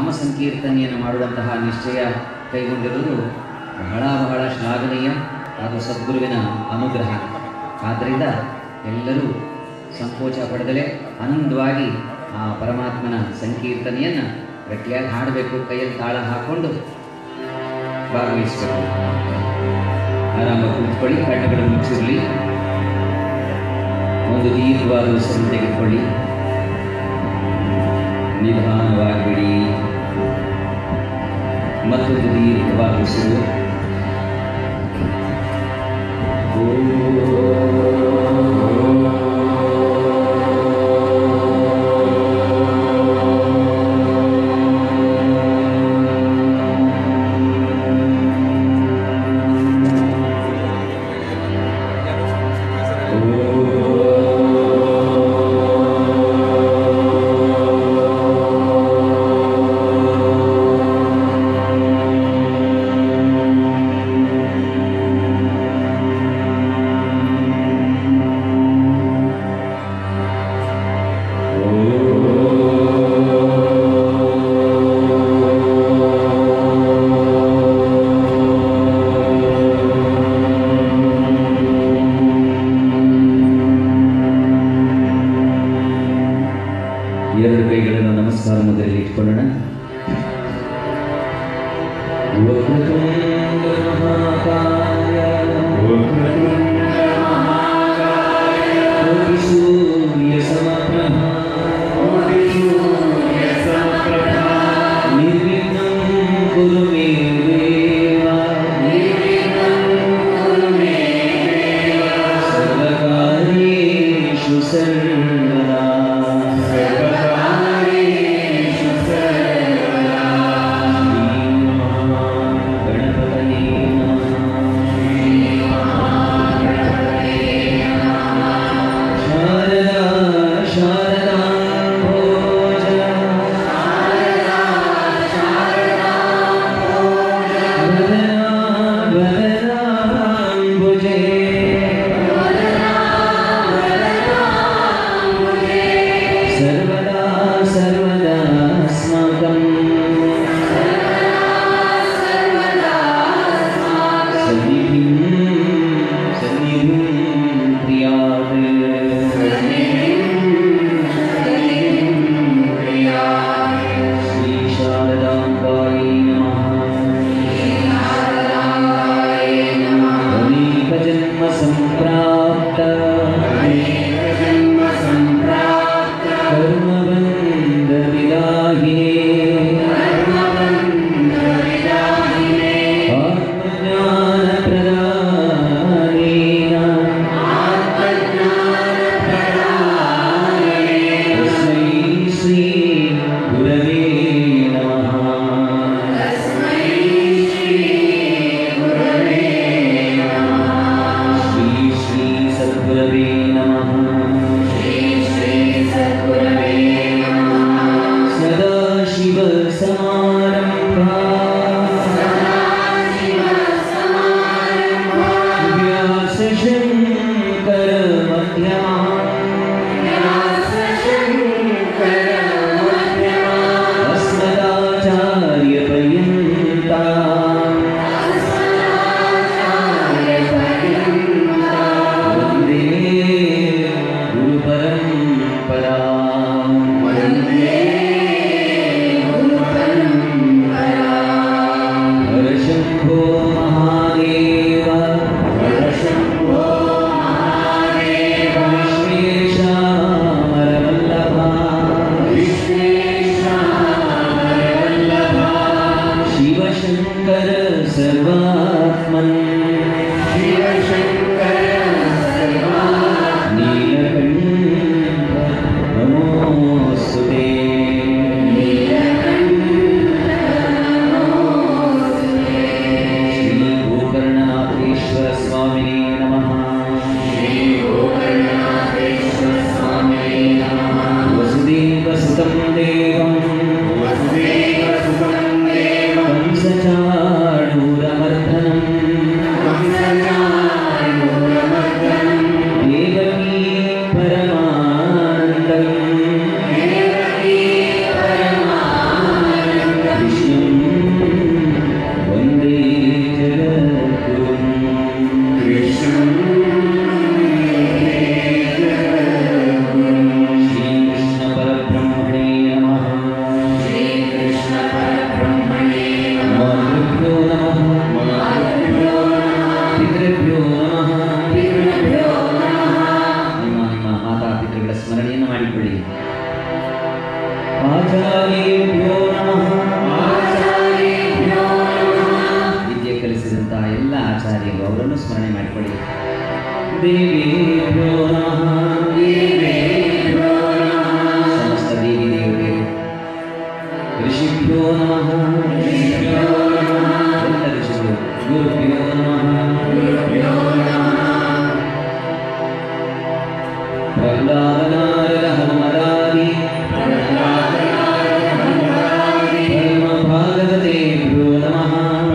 ಸಂಕೀರ್ತನೆಯನ್ನು ಮಾಡುವಂತಹ ನಿಶ್ಚಯ ಕೈಗೊಂಡಿರುವುದು ಬಹಳ ಬಹಳ ಶ್ಲಾಘನೀಯ ಅದು ಸದ್ಗುರುವಿನ ಅನುಗ್ರಹ ಆದ್ದರಿಂದ ಎಲ್ಲರೂ ಸಂಕೋಚ ಪಡೆದಲೇ ಆನಂದವಾಗಿ ಆ ಪರಮಾತ್ಮನ ಸಂಕೀರ್ತನೆಯನ್ನು ಗಟ್ಟಿಯಾಗಿ ಹಾಡಬೇಕು ಕೈಯಲ್ಲಿ ತಾಳ ಹಾಕ್ಕೊಂಡು ಭಾಗವಹಿಸಬೇಕು ಆರಾಮ ಕುಳಿತುಕೊಳ್ಳಿ ಕಣ್ಣುಗಳು ಮುಚ್ಚಿರಲಿ ಒಂದು ದೀರ್ಘವಾದ ಉಸಿರು ತೆಗೆದುಕೊಳ್ಳಿ ನಿಧಾನವಾಗಿ ಬಿಡಿ ಮತ್ತೊಂದು ದೀರ್ಘವಾದ ಉಸಿರು ಎರಡು ಕೈಗಳನ್ನು ನಮಸ್ಕಾರ ಮುದ್ರೆಯಲ್ಲಿ ಇಟ್ಕೊಳ್ಳೋಣ ವಕ್ರತುಂಡ ಮಹಾಕಾಯ ಕೋಟಿ ಸೂರ್ಯ ಸಮಪ್ರಭಾ ನಿರ್ವಿಘ್ನಂ ಕುರು ಮೇ ದೇವ ಸರ್ವಕಾರ್ಯೇಷು ಸರ್ವದಾ ಗಣಪತನೇ ಶಾರದಾ ಶಾರದಾ ಭೋಜ ವದನಾ ವದನಾಂಬುಜೇ सर्वदा सर्वदा अस्माकं सन्निधिं सन्निधिं प्रियात् श्रीशारदाम्बायै नमः अनेकजन्म सम्प्राप्त कर्मबन्धविदाहिने आत्मज्ञानप्रदानेन तस्मै श्री गुरवे नमः श्री श्री सद्गुरवे नमः सदाशिवसमारम्भा व्यासशङ्करमध्यमा अस्मदाचार्यपर्यन्ता वन्दे गुरुपरम्परा हरशम्भो महादेव विश्वेशामरवल्लभा शिवशङ्कर सर्वात्मन् नीलकण्ठ नमोऽस्तु ते श्रीगोकर्णनाथेश्वर स्वामिने नमः वसुदेवसुतं देवं कंसचाणूरमर्दनम् ದೇವೇಭ್ಯೋ ನಮಃ ಸಮಸ್ತ ದೇವಿ ದೇವತೆ ಋಷಿಭ್ಯೋ ನಮಃ ಎಲ್ಲ ಋಷಿಗಳು ಗುರುಭ್ಯೋ ನಮಃ ಪ್ರಹ್ಲಾದನಾರದ ಹನುಮದಾದಿ ಪರಮಭಾಗವತೇಭ್ಯೋ ನಮಃ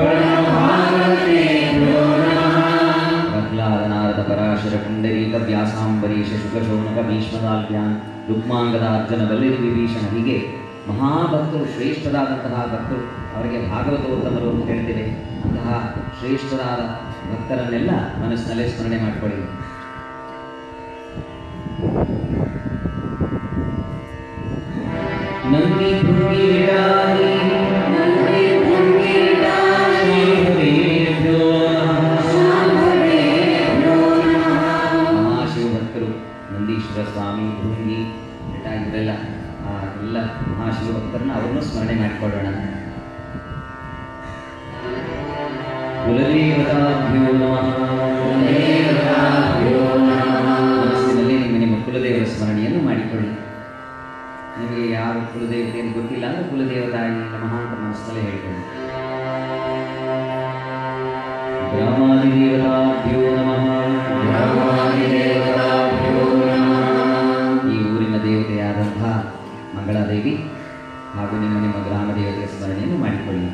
ಪ್ರಹ್ಲಾದನಾರದ ಪರಾಶರ ಪುಂಡರೀಕ ವ್ಯಾಸಾಂಬರೀಷ ಶುಕಶೌನಕ ಭೀಷ್ಮದಾಲ್ಯಾನ್ ರುಕ್ಮಾಂಗದಾರ್ಜುನ ಬಲ್ಲಿರಿ ವಿಭೀಷಣ ಹೀಗೆ ಮಹಾಭಕ್ತರು ಶ್ರೇಷ್ಠರಾದಂತಹ ಭಕ್ತರು ಅವರಿಗೆ ಭಾಗವತೋತ್ತಮರು ಅಂತ ಹೇಳ್ತೇವೆ ಅಂತಹ ಶ್ರೇಷ್ಠರಾದ ಭಕ್ತರನ್ನೆಲ್ಲ ಮನಸ್ಸಿನಲ್ಲೇ ಸ್ಮರಣೆ ಮಾಡಿಕೊಳ್ಳಿ ನಂದಿ ಭೃಂಗಿ ವಿರಾಗಿ ಶಾಂಭವೇಭ್ಯೋ ನಮಃ. ಮಹಾಶಿವಭಕ್ತರು ನಂದೀಶ್ವರ ಸ್ವಾಮಿ ಭೃಂಗಿ ಬೆಟ್ಟ ಇವರೆಲ್ಲ ಆ ಎಲ್ಲ ಮಹಾಶಿವಭಕ್ತರನ್ನ ಅವ್ರನ್ನೂ ಸ್ಮರಣೆ ಮಾಡಿಕೊಳ್ಳೋಣ ಕುಲದೇವತಾಭ್ಯೋ ನಮಃ ಮನಸ್ಸಿನಲ್ಲಿ ನಿಮ್ಮ ನಿಮ್ಮ ಕುಲದೇವರ ಸ್ಮರಣೆಯನ್ನು ಮಾಡಿಕೊಳ್ಳಿ ನಿಮಗೆ ಯಾವ ಕುಲದೇವತೆ ಅಂತ ಗೊತ್ತಿಲ್ಲ ಅಂದ್ರೆ ಕುಲದೇವತಾಯಿ ನಮಃ ಅಂತ ಮನಸ್ಸಿನಲ್ಲೇ ಹೇಳ್ಕೊಳ್ಳಿ ಗ್ರಾಮಾದಿದೇವತಾಭ್ಯೋ ನಮಃ ಈ ಊರಿನ ದೇವತೆಯಾದಂತಹ ಮಂಗಳಾದೇವಿ ಹಾಗೂ ನಿಮ್ಮ ನಿಮ್ಮ ಗ್ರಾಮ ದೇವತೆಯ ಸ್ಮರಣೆಯನ್ನು ಮಾಡಿಕೊಳ್ಳಿ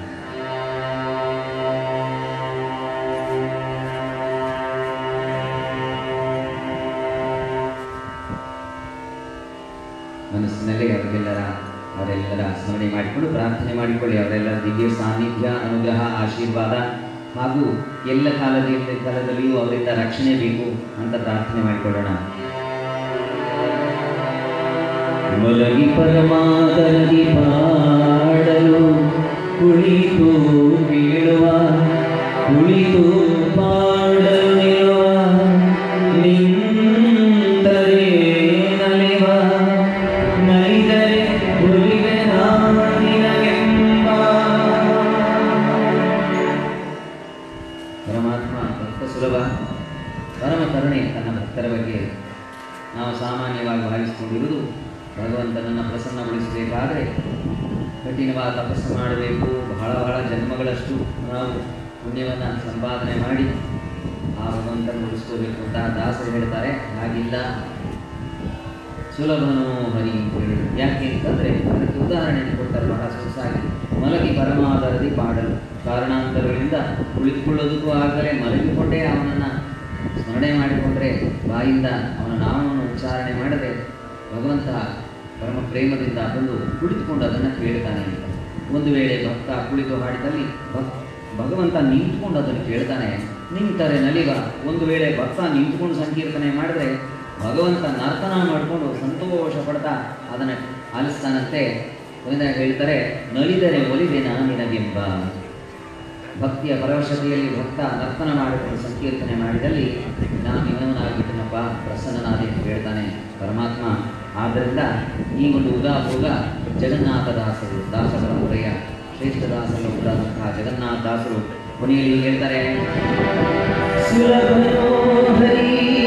ಮನಸ್ಸಿನಲ್ಲೇ ಅವರೆಲ್ಲರ ಅವರೆಲ್ಲರ ಸ್ಮರಣೆ ಮಾಡಿಕೊಂಡು ಪ್ರಾರ್ಥನೆ ಮಾಡಿಕೊಳ್ಳಿ ಅವರೆಲ್ಲರ ದಿವ್ಯ ಸಾನ್ನಿಧ್ಯ ಅನುಗ್ರಹ ಆಶೀರ್ವಾದ ಹಾಗೂ ಎಲ್ಲ ಕಾಲದ ಕಾಲದಲ್ಲಿಯೂ ಅವರಿಂದ ರಕ್ಷಣೆ ಬೇಕು ಅಂತ ಪ್ರಾರ್ಥನೆ ಮಾಡಿಕೊಳ್ಳೋಣ ಮಲಗಿ ಪರಮಾದರದಿ ಪಾಡಲು ಕುಳಿತು ಬೀಳುವ ಕುಳಿತು ಪಾಡಲು ನಿಲ್ಲುವ ನಿಂತರೆ ನಲಿವ ನಲಿದರೆ ಉಳಿವೆ ನಿನಗೆಂಬ ಪರಮಾತ್ಮ ಭಕ್ತ ಸುಲಭ ಪರಮ ಕರುಣೆ ತನ್ನ ಭಕ್ತರ ಬಗ್ಗೆ ನಾವು ಸಾಮಾನ್ಯವಾಗಿ ಭಾವಿಸಿಕೊಂಡಿರುವುದು ಭಗವಂತನನ್ನು ಪ್ರಸನ್ನಗೊಳಿಸಬೇಕಾದರೆ ಕಠಿಣವಾದ ತಪಸ್ಸು ಮಾಡಬೇಕು ಬಹಳ ಬಹಳ ಜನ್ಮಗಳಷ್ಟು ನಾವು ಪುಣ್ಯವನ್ನು ಸಂಪಾದನೆ ಮಾಡಿ ಆ ಭಗವಂತನ ಉಳಿಸ್ಕೋಬೇಕು ಅಂತ ದಾಸರು ಹೇಳ್ತಾರೆ ಹಾಗಿಲ್ಲ ಸುಲಭನೋ ಹರಿ ಅಂತ ಹೇಳಿ ಯಾಕೆ ಅಂತಂದರೆ ಅದಕ್ಕೆ ಉದಾಹರಣೆ ಕೊಡ್ತಾರೆ ಬಹಳ ಸೊಗಸಾಗಿ ಮಲಗಿ ಪರಮಾಧಾರದಿ ಪಾಡಲು ಕಾರಣಾಂತರಗಳಿಂದ ಕುಳಿತುಕೊಳ್ಳೋದಕ್ಕೂ ಆಗಲೇ ಮಲಗಿಕೊಂಡೇ ಅವನನ್ನು ಸ್ಮರಣೆ ಮಾಡಿಕೊಂಡ್ರೆ ಬಾಯಿಂದ ಅವನ ನಾಮವನ್ನು ಉಚ್ಚಾರಣೆ ಮಾಡದೆ ಭಗವಂತ ಪರಮ ಪ್ರೇಮದಿಂದ ಬಂದು ಕುಳಿತುಕೊಂಡು ಅದನ್ನು ಕೇಳ್ತಾನೆ ಅಂತ ಒಂದು ವೇಳೆ ಭಕ್ತ ಕುಳಿತು ಹಾಡಿದಲ್ಲಿ ಭಕ್ ಭಗವಂತ ನಿಂತ್ಕೊಂಡು ಅದನ್ನು ಕೇಳ್ತಾನೆ ನಿಂತರೆ ನಲಿವ ಒಂದು ವೇಳೆ ಭಕ್ತ ನಿಂತ್ಕೊಂಡು ಸಂಕೀರ್ತನೆ ಮಾಡಿದ್ರೆ ಭಗವಂತ ನರ್ತನ ಮಾಡಿಕೊಂಡು ಸಂತೋಷ ಪಡ್ತಾ ಅದನ್ನು ಆಲಿಸ್ತಾನಂತೆ ಕೊನೆದಾಗ ಹೇಳ್ತಾರೆ ನಲಿದರೆ ಒಲಿದೆನ ನಿನಗೆಂಬ ಭಕ್ತಿಯ ಪರವಶತೆಯಲ್ಲಿ ಭಕ್ತ ನರ್ತನ ಮಾಡಿಕೊಂಡು ಸಂಕೀರ್ತನೆ ಮಾಡಿದಲ್ಲಿ ನಾನು ಇವನವನಾಗಿಬಿಟ್ಟನಪ್ಪ ಪ್ರಸನ್ನನಾದೆ ಅಂತ ಹೇಳ್ತಾನೆ ಪರಮಾತ್ಮ ಆದ್ದರಿಂದ ಈ ಒಂದು ಉದಾಭೋಗ ಜಗನ್ನಾಥ ದಾಸರು ದಾಸ ಪರಂಪರೆಯ ಶ್ರೇಷ್ಠ ದಾಸರು ಒಬ್ಬರಾದಂತಹ ಜಗನ್ನಾಥ ದಾಸರು ಕೊನೆಯಲ್ಲಿ ಹೇಳ್ತಾರೆ ಸುಲಭನೋ ಹರಿ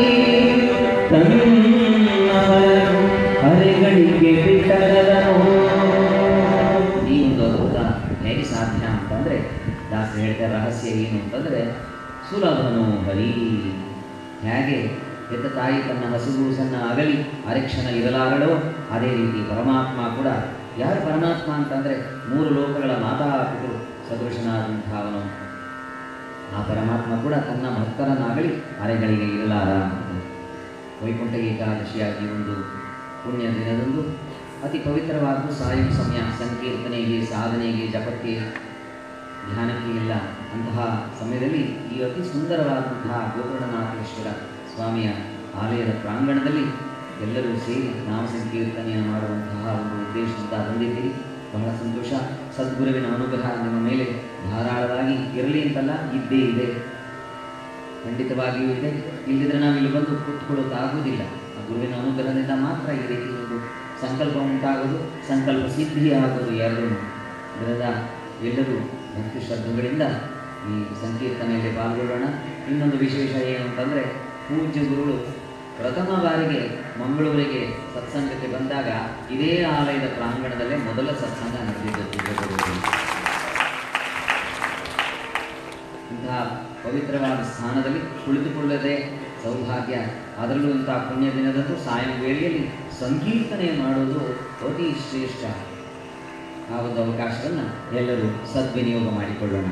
ತನ್ನವರನು ಹರೆಗಳಿಗೆ ಬಿಟ್ಟರದನೋ ಈ ಒಂದು ಅದ್ಭುತ ಹೇಗೆ ಸಾಧ್ಯ ಅಂತಂದರೆ ದಾಸರು ಹೇಳ್ತಾರೆ ರಹಸ್ಯ ಏನು ಅಂತಂದರೆ ಸುಲಭನೋ ಹರಿ ಹೇಗೆ ಹೆತ್ತ ತಾಯಿ ತನ್ನ ಹಸುಗೂಸನ್ನು ಅಗಲಿ ಅರೆಕ್ಷಣ ಇರಲಾರಳೋ ಅದೇ ರೀತಿ ಪರಮಾತ್ಮ ಕೂಡ ಯಾರು ಪರಮಾತ್ಮ ಅಂತಂದರೆ ಮೂರು ಲೋಕಗಳ ಮಾತಾಪಿತರು ಸದೃಶನಾದಂತಹ ಅವನು ಆ ಪರಮಾತ್ಮ ಕೂಡ ತನ್ನ ಭಕ್ತರನ್ನಾಗಲಿ ಅರೆಗಳಿಗೆ ಇರಲಾರ ಅಂತ. ವೈಕುಂಠ ಏಕಾದಶಿಯಾಗಿ ಒಂದು ಪುಣ್ಯ ದಿನದಂದು ಅತಿ ಪವಿತ್ರವಾದ ಸಾಯಂ ಸಮಯ ಸಂಕೀರ್ತನೆಗೆ ಸಾಧನೆಗೆ ಜಪಕ್ಕೆ ಧ್ಯಾನಕ್ಕೆ ಎಲ್ಲ ಅಂತಹ ಸಮಯದಲ್ಲಿ ಈ ಅತಿ ಸುಂದರವಾದಂತಹ ಗೋಕರ್ಣನಾಥೇಶ್ವರ ಸ್ವಾಮಿಯ ಆಲಯದ ಪ್ರಾಂಗಣದಲ್ಲಿ ಎಲ್ಲರೂ ಸೇರಿ ನಾಮ ಸಂಕೀರ್ತನೆಯನ್ನು ಮಾಡುವಂತಹ ಒಂದು ಉದ್ದೇಶದಿಂದ ಬಂದಿದ್ದೀರಿ ಬಹಳ ಸಂತೋಷ ಸದ್ಗುರುವಿನ ಅನುಗ್ರಹ ನಿಮ್ಮ ಮೇಲೆ ಧಾರಾಳವಾಗಿ ಇರಲಿ ಅಂತಲ್ಲ ಇದ್ದೇ ಇದೆ ಖಂಡಿತವಾಗಿಯೂ ಇದೆ ಇಲ್ಲದಿದ್ರೆ ನಾವು ಇಲ್ಲಿ ಬಂದು ಕೂತ್ಕೊಳ್ಳೋಕ್ಕಾಗುವುದಿಲ್ಲ ಆ ಗುರುವಿನ ಅನುಗ್ರಹದಿಂದ ಮಾತ್ರ ಈ ರೀತಿ ಒಂದು ಸಂಕಲ್ಪ ಉಂಟಾಗೋದು ಸಂಕಲ್ಪ ಸಿದ್ಧಿ ಆಗೋದು ಎರಡೂ ಇದರಿಂದ ಎಲ್ಲರೂ ಭಕ್ತಿ ಶ್ರದ್ಧೆಗಳಿಂದ ಈ ಸಂಕೀರ್ತನೆಯಲ್ಲಿ ಪಾಲ್ಗೊಳ್ಳೋಣ ಇನ್ನೊಂದು ವಿಶೇಷ ಏನು ಅಂತಂದರೆ ಪೂಜ್ಯ ಗುರುಗಳು ಪ್ರಥಮ ಬಾರಿಗೆ ಮಂಗಳೂರಿಗೆ ಸತ್ಸಂಗಕ್ಕೆ ಬಂದಾಗ ಇದೇ ಆಲಯದ ಪ್ರಾಂಗಣದಲ್ಲೇ ಮೊದಲ ಸತ್ಸಂಗ ನಡೆದಿದ್ದು ಪೂಜ್ಯ ಗುರುಗಳು ಇಂತಹ ಪವಿತ್ರವಾದ ಸ್ಥಾನದಲ್ಲಿ ಕುಳಿತುಕೊಳ್ಳದೆ ಸೌಭಾಗ್ಯ ಅದರಲ್ಲೂ ಇಂತಹ ಪುಣ್ಯ ದಿನದಂದು ಸಾಯಂ ವೇಳೆಯಲ್ಲಿ ಸಂಕೀರ್ತನೆ ಮಾಡುವುದು ಅತಿ ಶ್ರೇಷ್ಠ ಆ ಒಂದು ಅವಕಾಶವನ್ನು ಎಲ್ಲರೂ ಸದ್ವಿನಿಯೋಗ ಮಾಡಿಕೊಳ್ಳೋಣ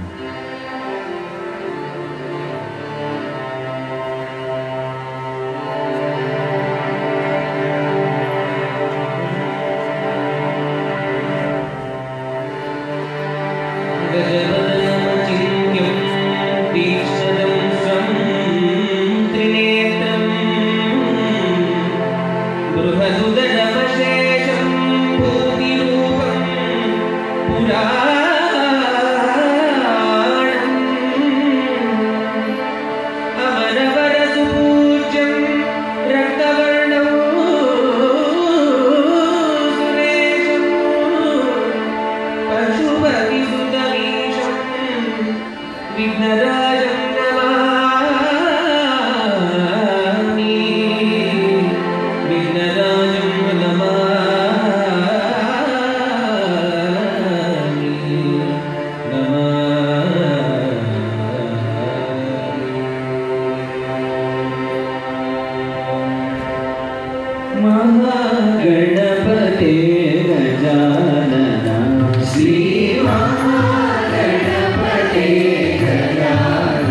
गजवदनमचिन्त्यं तीक्ष्णदंश्रं त्रिनेत्रम् बृहदुदरवशेषं भूतिरूपं पुराणम् अमरवरसुपूज्यं रक्तवर्णं सुरेशम् पशुपतिसुतमीशं विघ्नराजं नमामि विघ्नराजं नमामि महागणपते गजानन श्रीमहागणपते गजानन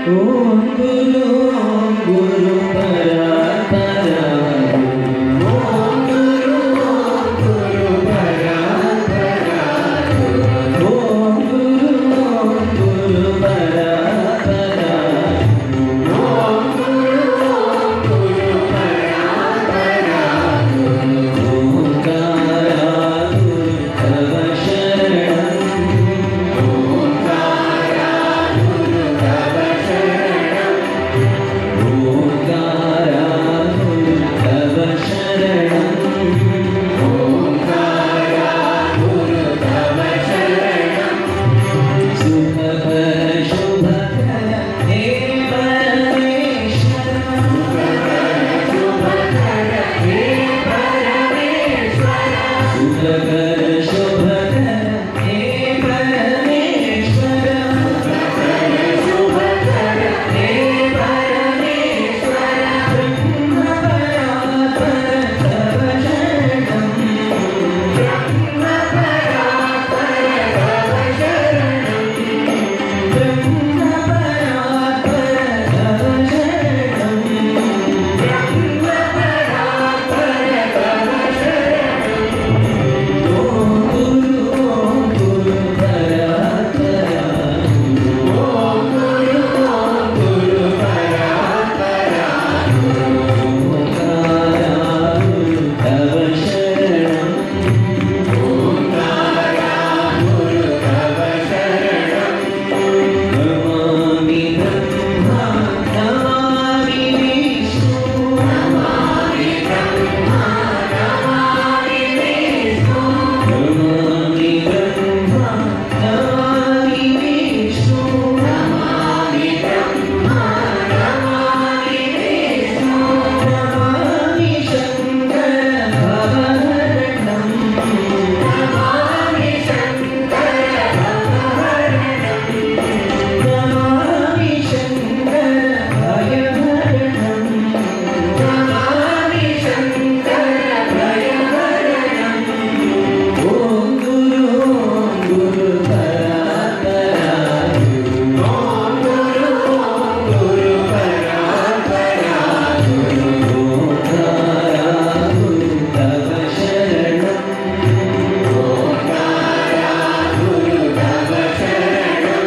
ಓಂ ಗುರು ಓಂ ಗುರು ಪರಾತ್ಪರ ಓಂ ಗುರು ಓಂ ಗುರು ಪರಾತ್ಪರ ಓಂ ಗುರು ಓಂ ಗುರು ಪರಾತ್ಪರ ಓಂ ಗುರು ಓಂ ಗುರು ಪರಾತ್ಪರ ಓಂಕಾರ ಗುರು ತವ ಶರಣಂ ಓಂಕಾರ ಗುರು ತವ ಶರಣಂ ಓಂಕಾರ ಗುರು ತವ ಶರಣಂ ಓಂಕಾರ ಗುರು ತವ ಶರಣಂ ಸುಖಕರ ಶುಭಕರ ಹೇ ಪರಮೇಶ್ವರ ಶುಭಕರ ಹೇ ಪರಮೇಶ್ವರ ಸುಖಕರ ಶುಭಕರ ಹೇ ಪರಮೇಶ್ವರ ಶುಭಕರ ಹೇ ಪರಮೇಶ್ವರ ಬ್ರಹ್ಮ ಪರಾತ್ಪರ ತವ ಶರಣಂ ಬ್ರಹ್ಮ ಪರಾತ್ಪರ ತವ ಶರಣಂ ಬ್ರಹ್ಮ ಪರಾತ್ಪರ ತವ ಶರಣಂ ಬ್ರಹ್ಮ ಪರಾತ್ಪರ ತವ ಶರಣಂ ಓಂ ಗುರು ಓಂ ಗುರು ಪರಾತ್ಪರ ಓಂ ಗುರು ಓಂ ಗುರು ಪರಾತ್ಪರ ಓಂಕಾರ ಗುರು ತವ ಶರಣಂ ಓಂಕಾರ ಗುರು ತವ ಶರಣಂ ನಮಾಮಿ ಬ್ರಹ್ಮ ನಮಾಮಿ ವಿಷ್ಣು ನಮಾಮಿ ಬ್ರಹ್ಮ ನಮಾಮಿ ವಿಷ್ಣು ನಮಾಮಿ ಬ್ರಹ್ಮ ನಮಾಮಿ ವಿಷ್ಣು ನಮಾಮಿ ಬ್ರಹ್ಮ ನಮಾಮಿ ವಿಷ್ಣು ನಮಾಮಿ ಶಂಕರ ಭವಹರಣಂ ನಮಾಮಿ ಶಂಕರ ಭವಹರಣಂ ನಮಾಮಿ ಶಂಕರ ಭಯಹರಣಂ ನಮಾಮಿ ಶಂಕರ ಭಯಹರಣಂ ಓಂ ಗುರು ಓಂ ಗುರು ಪರಾತ್ಪರ ಓಂ ಗುರು ಓಂ ಗುರು ಪರಾತ್ಪರ ಓಂಕಾರ ಗುರು ತವ ಶರಣಂ ಓಂಕಾರ ಗುರು ತವ ಶರಣಂ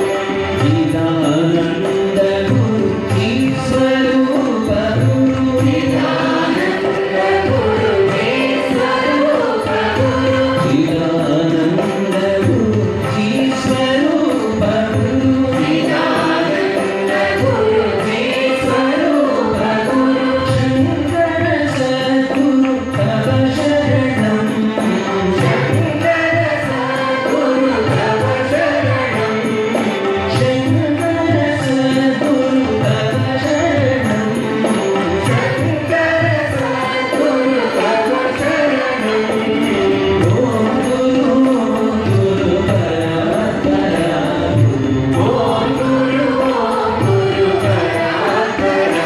ಚಿದಾನಂದ ಗುರು ಈ ಸ್ವರೂಪ ಗುರು ಚಿದಾನಂದ ಗುರು ಹೇ ಸ್ವರೂಪ ಗುರು ಚಿದಾನಂದ ಗುರು ಈ ಸ್ವರೂಪ ಗುರು ಚಿದಾನಂದ ಗುರು ಹೇ ಸ್ವರೂಪ ಗುರು ಶಂಕರ ಸದ್ಗುರು ತವ ಶರಣಂ ಶಂಕರ ಸದ್ಗುರು ತವ ಶರಣಂ ಶಂಕರ ಸದ್ಗುರು ತವ ಶರಣಂ ಶಂಕರ ಸದ್ಗುರು ತವ ಶರಣಂ ಓಂ ಗುರು ಓಂ ಗುರು ಪರಾತ್ಪರ ಓಂ ಗುರು ಓಂ ಗುರು ಪರಾತ್ಪರ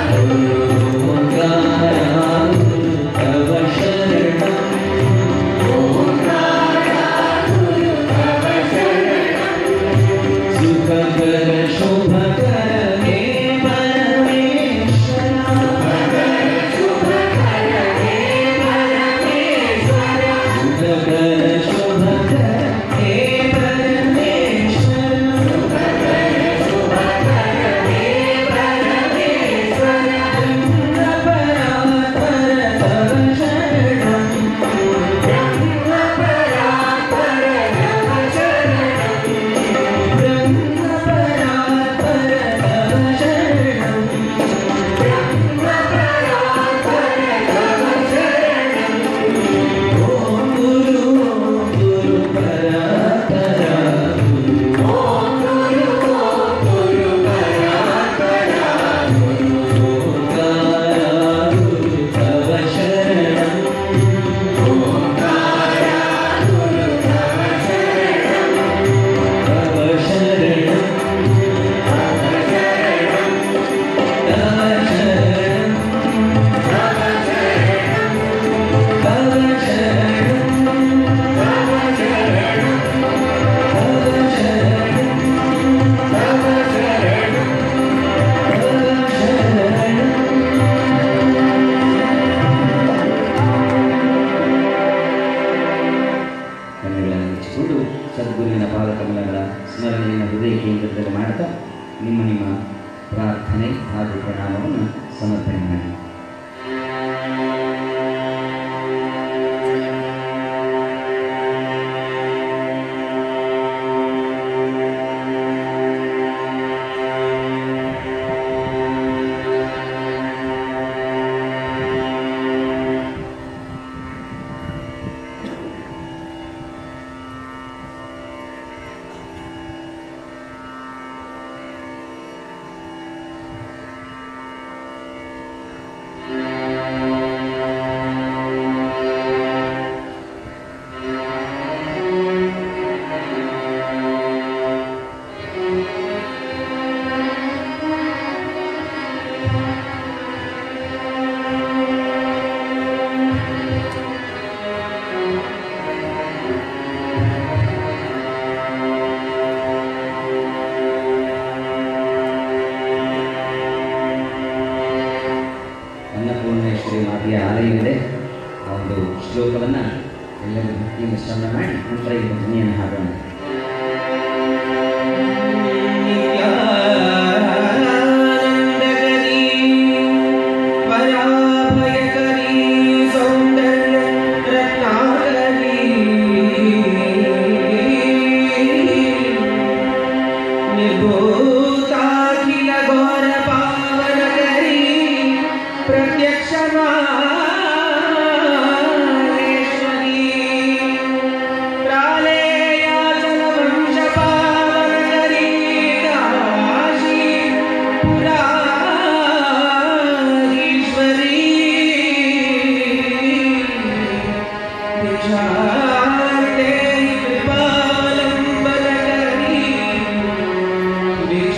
ಓಂಕಾರ ಗುರು ತವ ಶರಣಂ ಓಂಕಾರ ಗುರು ತವ ಶರಣಂ ಸುಖಕರ ಶುಭಕರ ಹೇ ಪರಮೇಶ್ವರ ಶುಭಕರ ಹೇ ಪರಮೇಶ್ವರ ಸುಖಕರ ಶುಭಕರ ಹೇ ಪರಮೇಶ್ವರ ಸುಖಕರ ಶುಭಕರ ಹೇ ಪರಮೇಶ್ವರ ಬ್ರಹ್ಮ ಪರಾತ್ಪರ ತವ ಶರಣಂ ಬ್ರಹ್ಮ ಪರಾತ್ಪರ ತವ ಶರಣಂ ಬ್ರಹ್ಮ ಪರಾತ್ಪರ ಕೇಂದ್ರದಲ್ಲಿ ಮಾಡ್ತಾ ನಿಮ್ಮ ನಿಮ್ಮ ಪ್ರಾರ್ಥನೆ ಹಾಗೂ ಪ್ರಣಾಮವನ್ನು ಸಮರ್ಪಣೆ ಮಾಡಿ ಅನ್ನಪೂರ್ಣೇಶ್ವರಿ ಮಾತೆಯ ಆಲಯವಿದೆ ಆ ಒಂದು ಶ್ಲೋಕವನ್ನು ಎಲ್ಲರೂ ಭಕ್ತಿಯಿಂದ ಶ್ರವಣ ಮಾಡಿ ನಂತರ ಈ ಧ್ವನಿಯನ್ನು ಹಾಡೋಣ ನಿತ್ಯಾನಂದಕರಿ ಪರಾಭಯಕರಿ ಸೌಂದರ್ಯ ರತ್ನಾಕರಿ ನಿರ್ಭೂತಾಖಿಲ ಘೋರ ಪಾವನಕರಿ ಪ್ರತ್ಯಕ್ಷ ಮಾಹೇಶ್ವರಿ ಪ್ರಾಲೇಯಾಚಲವಂಶ ಪಾವನಕರಿ ಕಾಶಿ ಪುರಾಧೀಶ್ವರಿ ಭಿಕ್ಷಾರ್ತೆ ಕೃಪಾವಲಂಬನಕರಿ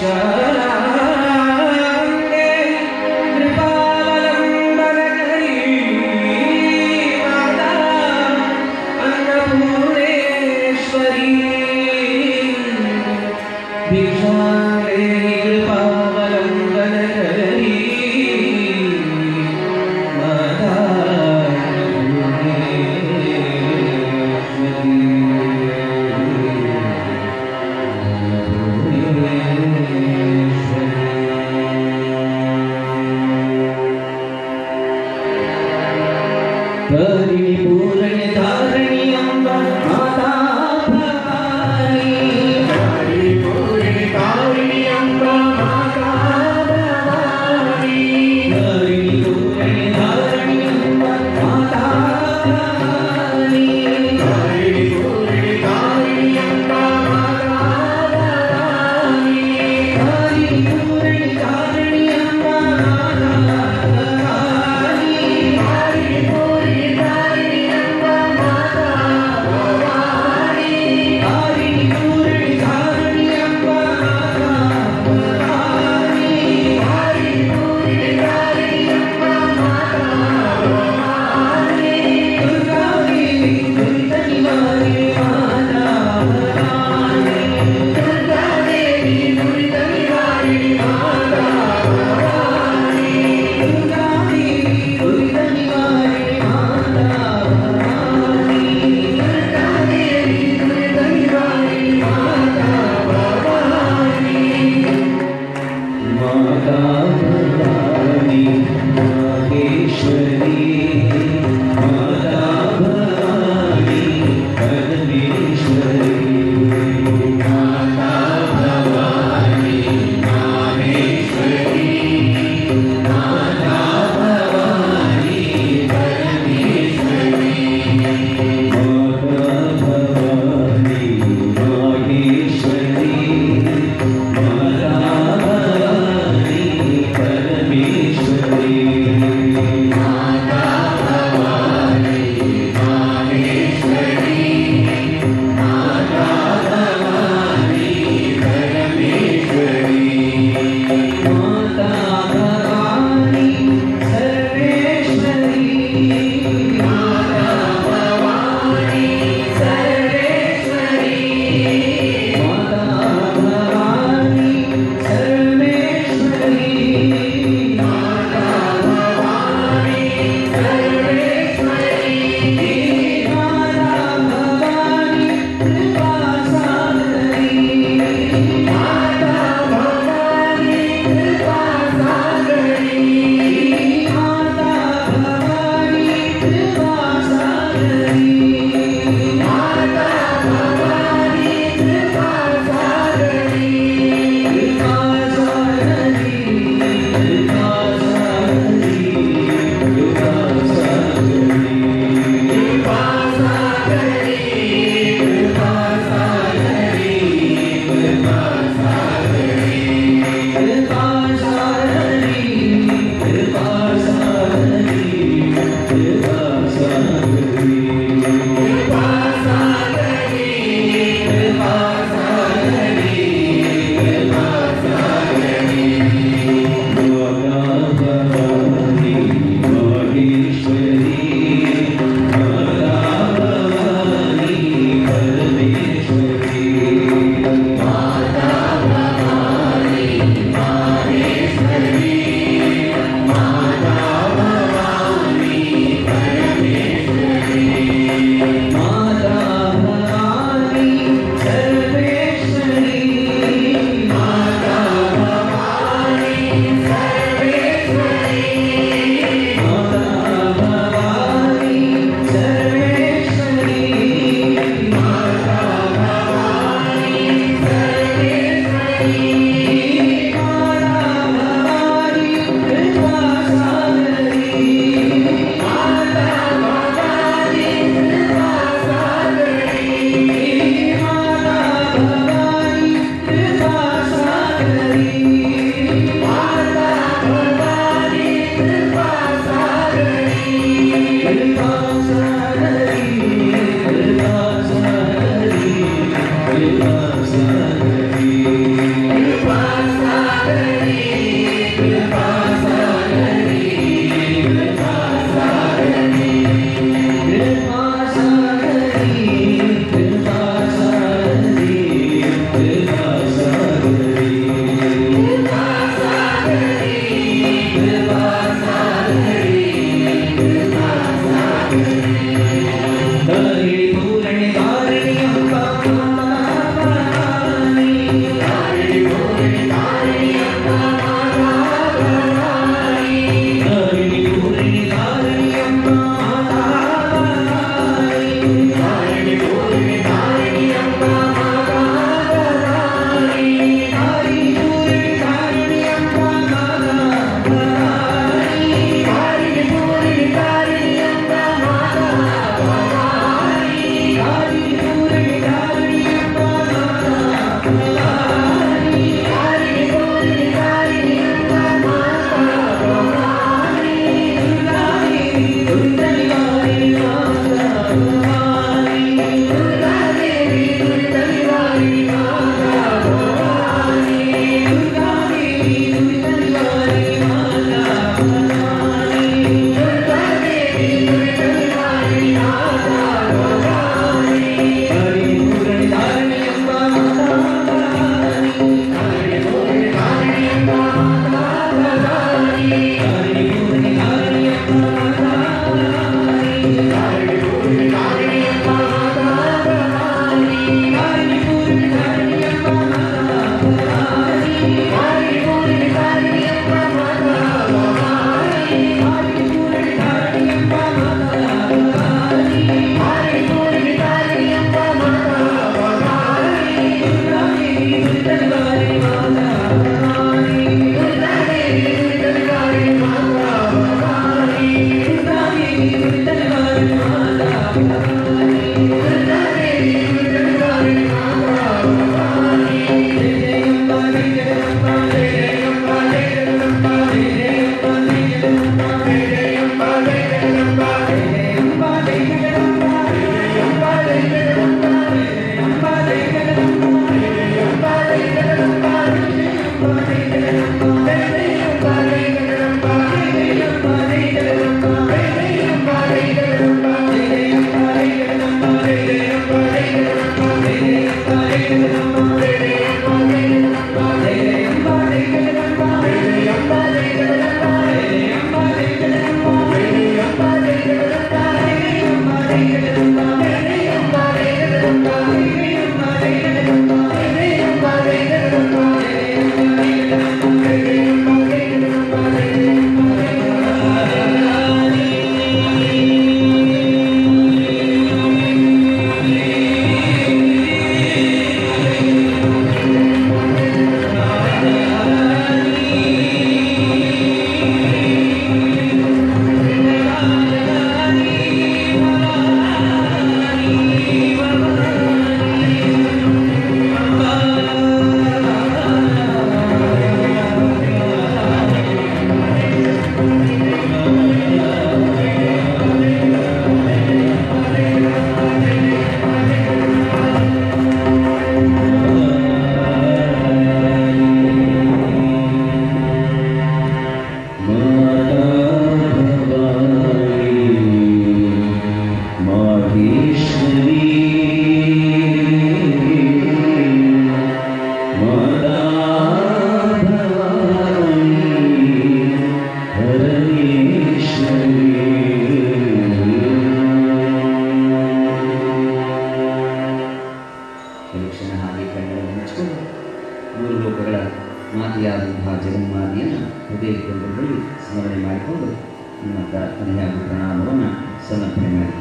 ಮಾತೆಯಾದಂತಹ ಜಗನ್ಮಾತೆಯನ್ನು ಹೃದಯ ಕೇಂದ್ರದಲ್ಲಿ ಸ್ಮರಣೆ ಮಾಡಿಕೊಂಡು ನಿಮ್ಮ ಪ್ರಾರ್ಥನೆ ಹಾಗೂ ಪ್ರಣಾಮವನ್ನು ಸಮರ್ಪಣೆ ಮಾಡಿದ್ದೇವೆ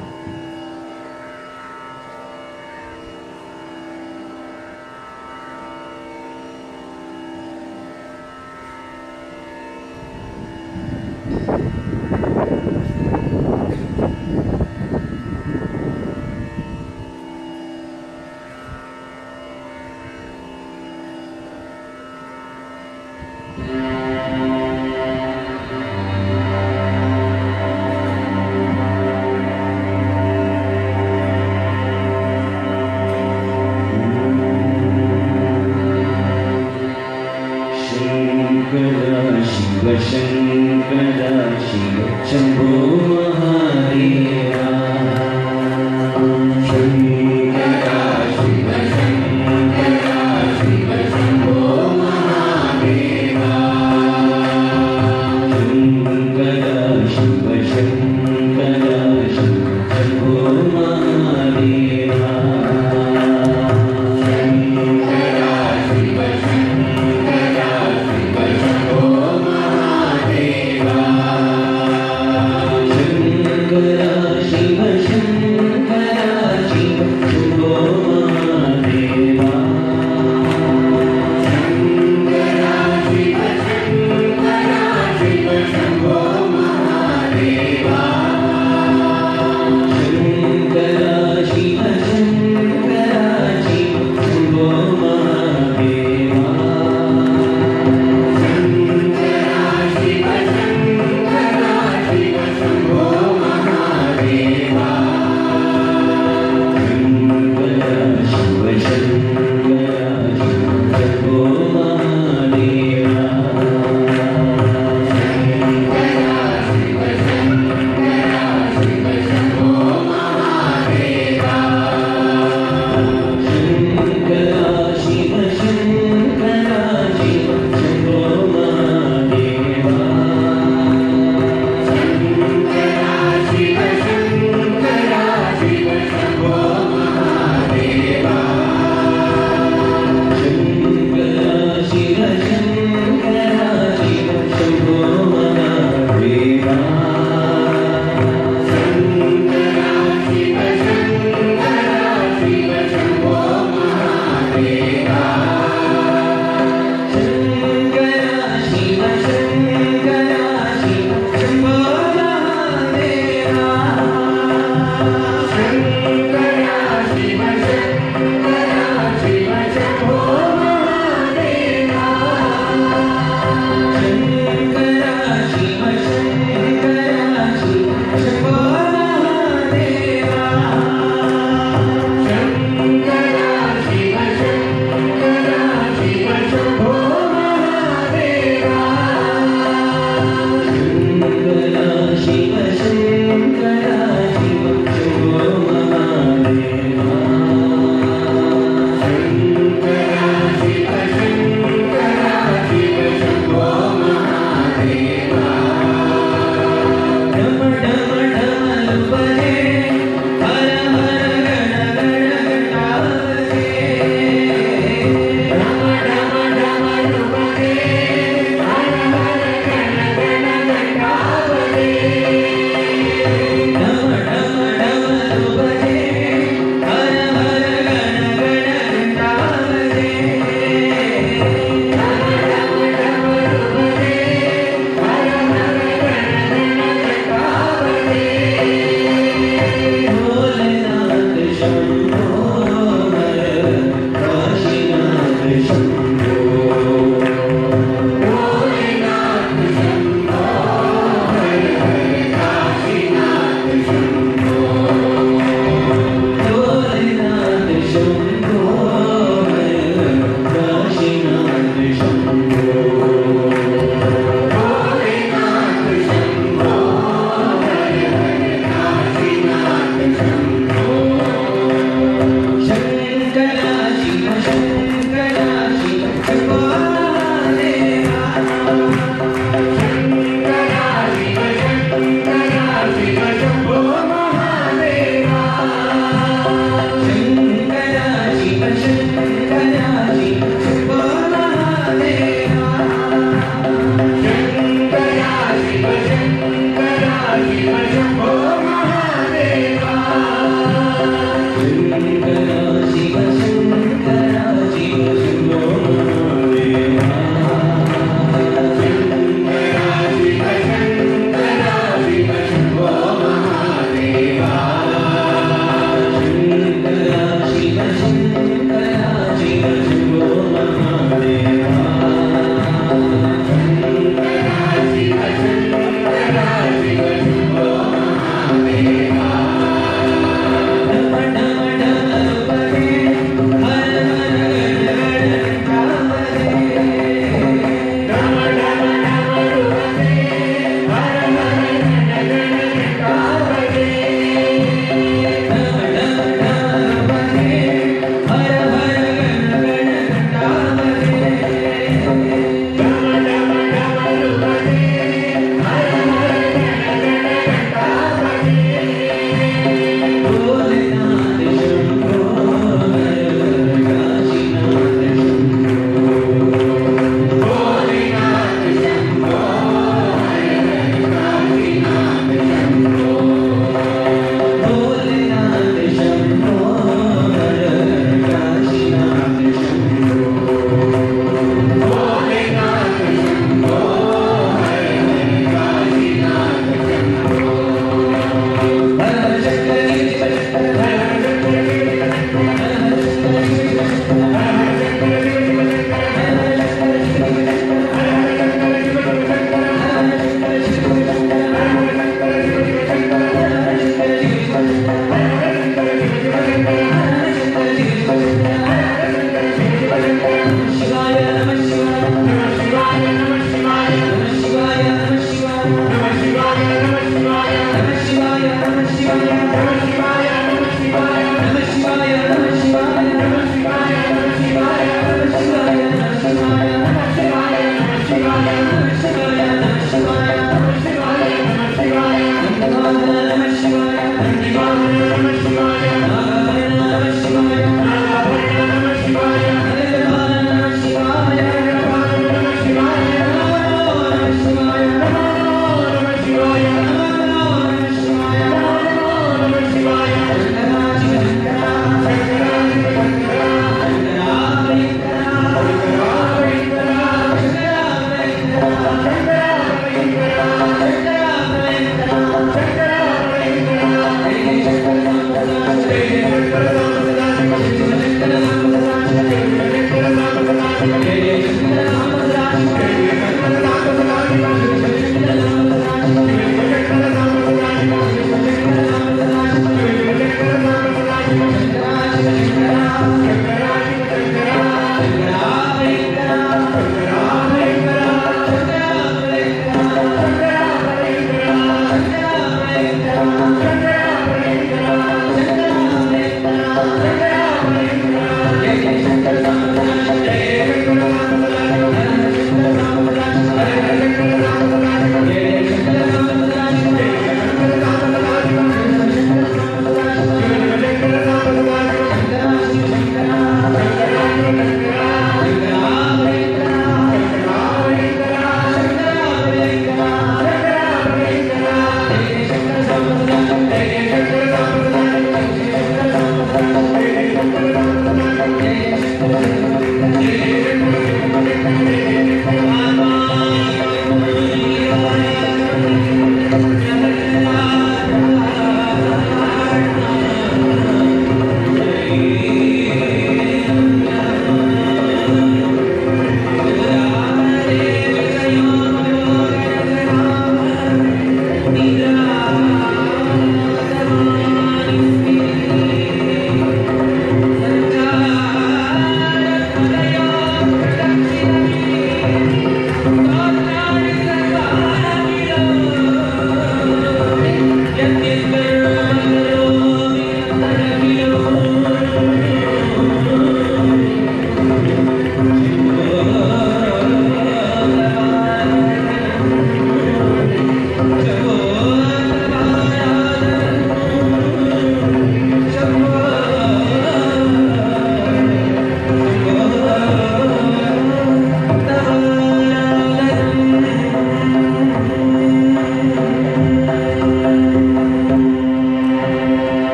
शङ्कर शिव शङ्कर शिव शम्भो महादेवा शङ्कर शिव शङ्कर शिव शम्भो महादेवा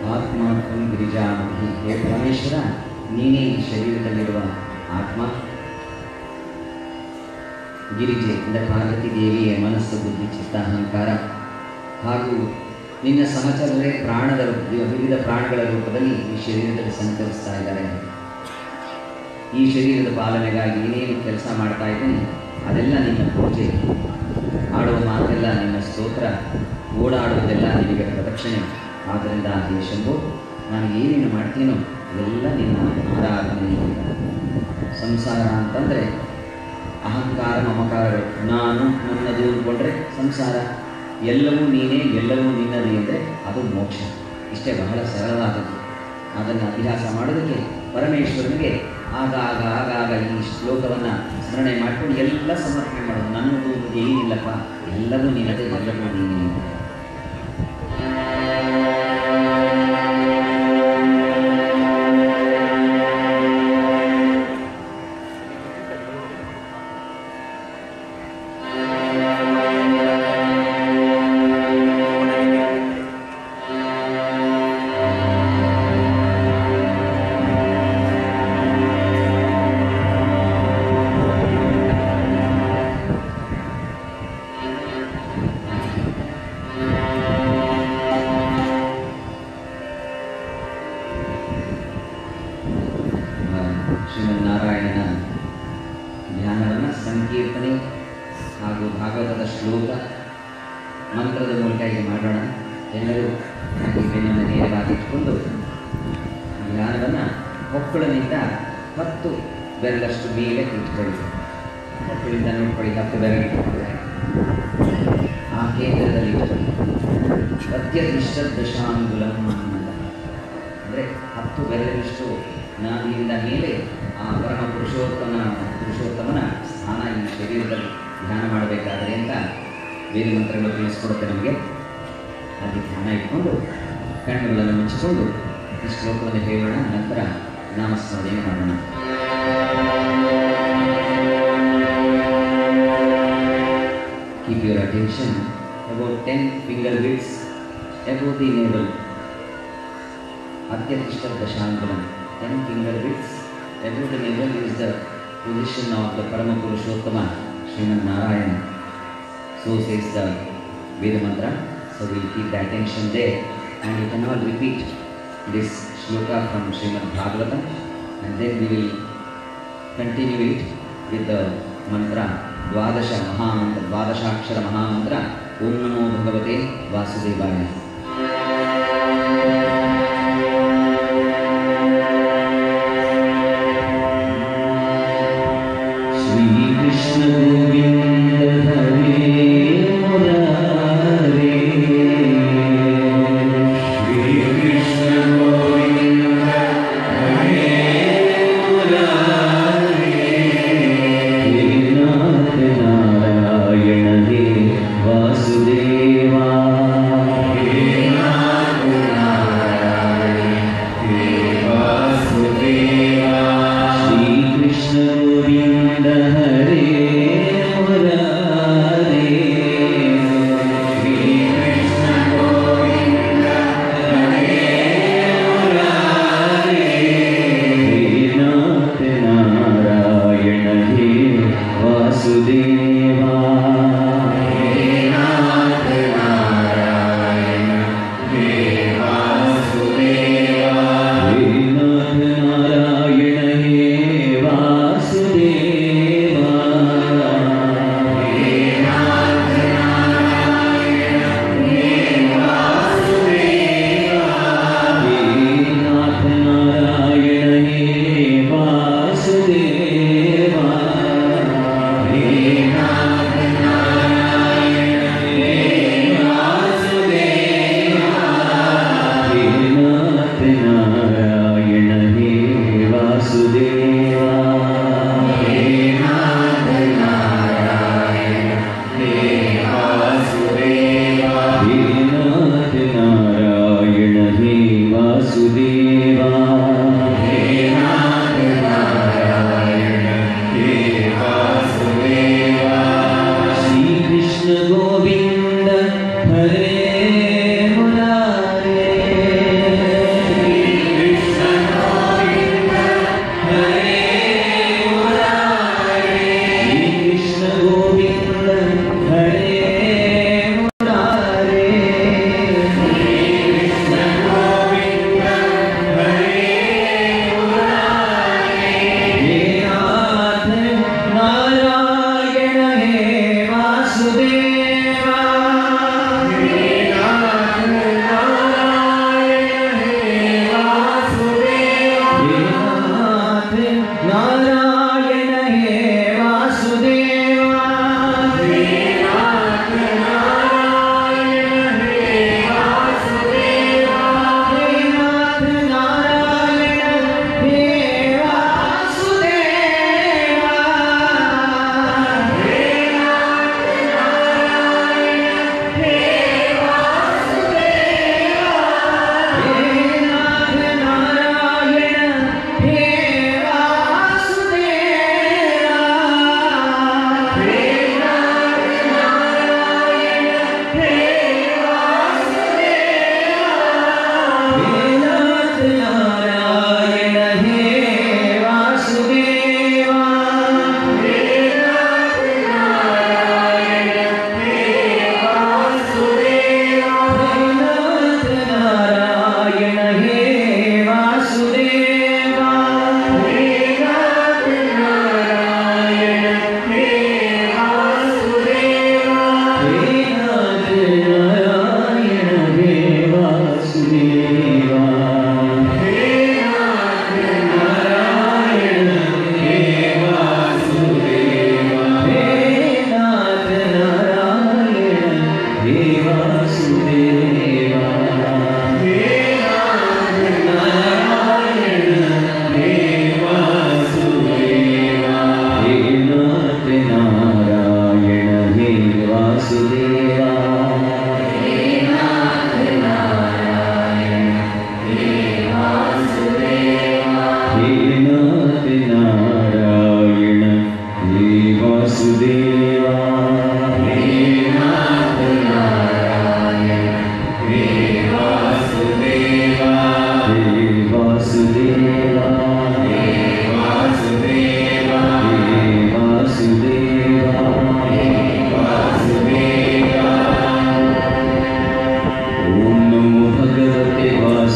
ಆತ್ಮ ತ್ವಂ ಗಿರಿಜಾಮಹಿ ಹೇ ಪರಮೇಶ್ವರ ನೀನೇ ಈ ಶರೀರದಲ್ಲಿರುವ ಆತ್ಮ ಗಿರಿಜೆ ಅಂದರೆ ಪಾರ್ವತಿ ದೇವಿಯ ಮನಸ್ಸು ಬುದ್ಧಿ ಚಿತ್ತ ಅಹಂಕಾರ ಹಾಗೂ ನಿನ್ನ ಸಹಚರರೇ ಪ್ರಾಣದ ರೂಪ ವಿವಿಧ ಪ್ರಾಣಗಳ ರೂಪದಲ್ಲಿ ಈ ಶರೀರದಲ್ಲಿ ಸಂಚರಿಸ್ತಾ ಇದ್ದಾರೆ ಈ ಶರೀರದ ಪಾಲನೆಗಾಗಿ ಏನೇನು ಕೆಲಸ ಮಾಡ್ತಾ ಇದ್ದೀನಿ ಅದೆಲ್ಲ ನಿನ್ನ ಪೂಜೆ ಆಡುವ ಮಾತೆಲ್ಲ ನಿನ್ನ ಸ್ತೋತ್ರ ಓಡಾಡುವುದೆಲ್ಲ ನಿನಗೆ ಪ್ರದಕ್ಷಿಣೆ ಆದ್ದರಿಂದ ಹೇ ಶಂಭು ನಾನು ಏನೇನು ಮಾಡ್ತೀನೋ ಇದೆಲ್ಲ ನಿನ್ನ ಆರಾಧನೆ ಸಂಸಾರ ಅಂತಂದರೆ ಅಹಂಕಾರ ಮಮಕಾರಗಳು ನಾನು ನನ್ನದು ಅಂದ್ಕೊಂಡ್ರೆ ಸಂಸಾರ ಎಲ್ಲವೂ ನೀನೇ ಎಲ್ಲವೂ ನಿನ್ನದೇ ಅಂದರೆ ಅದು ಮೋಕ್ಷ ಇಷ್ಟೇ ಬಹಳ ಸರಳವಾದದ್ದು ಅದನ್ನು ಅಭ್ಯಾಸ ಮಾಡೋದಕ್ಕೆ ಪರಮೇಶ್ವರನಿಗೆ ಆಗ ಆಗ ಆಗ ಆಗ ಈ ಶ್ಲೋಕವನ್ನು ಸ್ಮರಣೆ ಮಾಡಿಕೊಂಡು ಎಲ್ಲ ಸಮರ್ಪಣೆ ಮಾಡೋದು ನನ್ನದು ಅನ್ನೋದು ಏನಿಲ್ಲಪ್ಪ ಎಲ್ಲವೂ ನಿನ್ನದೇ ಎಲ್ಲವೂ ನೀನೇ ಶ್ರೀಮನ್ನಾರಾಯಣನ ಧ್ಯಾನವನ್ನು ಸಂಕೀರ್ತನೆ ಹಾಗೂ ಭಾಗವತದ ಶ್ಲೋಕ ಮಂತ್ರದ ಮೂಲಕ ಈಗ ಮಾಡೋಣ ಎಲ್ಲರೂ ಹಾಗೆ ಬೆನ್ನನ್ನು ನೇರವಾಗಿ ಇಟ್ಕೊಂಡು ಧ್ಯಾನವನ್ನು ಹೊಕ್ಕಳಿನಿಂದ ಹತ್ತು ಬೆರಳಷ್ಟು ಮೇಲೆ ಇಟ್ಕೊಳ್ಳಿ ಹೊಕ್ಕಳಿಂದ ನೋಡ್ಕೊಳ್ಳಿ ಹತ್ತು ಬೆರಳು ಇಟ್ಕೊಳ್ಳಿ ಆ ಕೇಂದ್ರದಲ್ಲಿ ಇಟ್ಕೊಳ್ಳಿ ಅತ್ಯಧಿಷ್ಟ ದಶಾಂಗುಲಂ ಅಂತ ಅಂದರೆ ಹತ್ತು ಬೆರಳಿನಷ್ಟು ನಾಭಿಯಿಂದ ಮೇಲೆ ಆ ಪರಮ ಪುರುಷೋತ್ತಮ ಪುರುಷೋತ್ತಮನ ಸ್ಥಾನ ಈ ಶರೀರದಲ್ಲಿ ಧ್ಯಾನ ಮಾಡಬೇಕಾದ್ರೆ ಅಂತ ವೇದ ಮಂತ್ರಗಳು ತಿಳಿಸ್ಕೊಡುತ್ತೆ ನಮಗೆ ಅಲ್ಲಿ ಧ್ಯಾನ ಇಟ್ಕೊಂಡು ಕಣ್ಣುಗಳನ್ನು ಮುಚ್ಚಿಕೊಂಡು ಈ ಶ್ಲೋಕವನ್ನು ಹೇಳೋಣ ನಂತರ ನಾಮಸ್ಮರಣೆ ಮಾಡೋಣ Keep your attention about 10 finger widths above the navel. Atyatishta Dashangalam. 10 finger widths above the navel is the position of the Parama Purushottama, Srimad Narayana. So says the Veda mantra. So we'll keep the attention there and you can all repeat this shloka from Srimad Bhagavatam and then we will continue it with the mantra ದ್ವಾದಶ ಮಹಾಮಂತ್ರ ದ್ವಾದಶಾಕ್ಷರ ಮಹಾಮಂತ್ರ ಓಂ ನಮೋ ಭಗವತೆ ವಾಸುದೇವಾಯ श्रीकृष्ण गोविन्द हरे मुरारे श्रीकृष्ण गोविन्द हरे मुरारे हे नाथ नारायण हे वासुदेवा हे नाथ नारायण हे वासुदेवा श्रीकृष्ण गोविन्द हरे मुरारे श्रीकृष्ण गोविन्द हरे मुरारे हे नाथ नारायण हे वासुदेवा हे नाथ नारायण हे वासुदेवा हे नाथ नारायण हे वासुदेवा हे नाथ नारायण हे वासुदेवा हे नाथ नारायण हे वासुदेवा हे नाथ नारायण हे वासुदेवा हे नाथ नारायण हे वासुदेवा हे नाथ नारायण हे वासुदेवा हे नाथ नारायण हे वासुदेवा हे नाथ नारायण हे वासुदेवा श्रीकृष्ण गोविन्द हरे मुरारे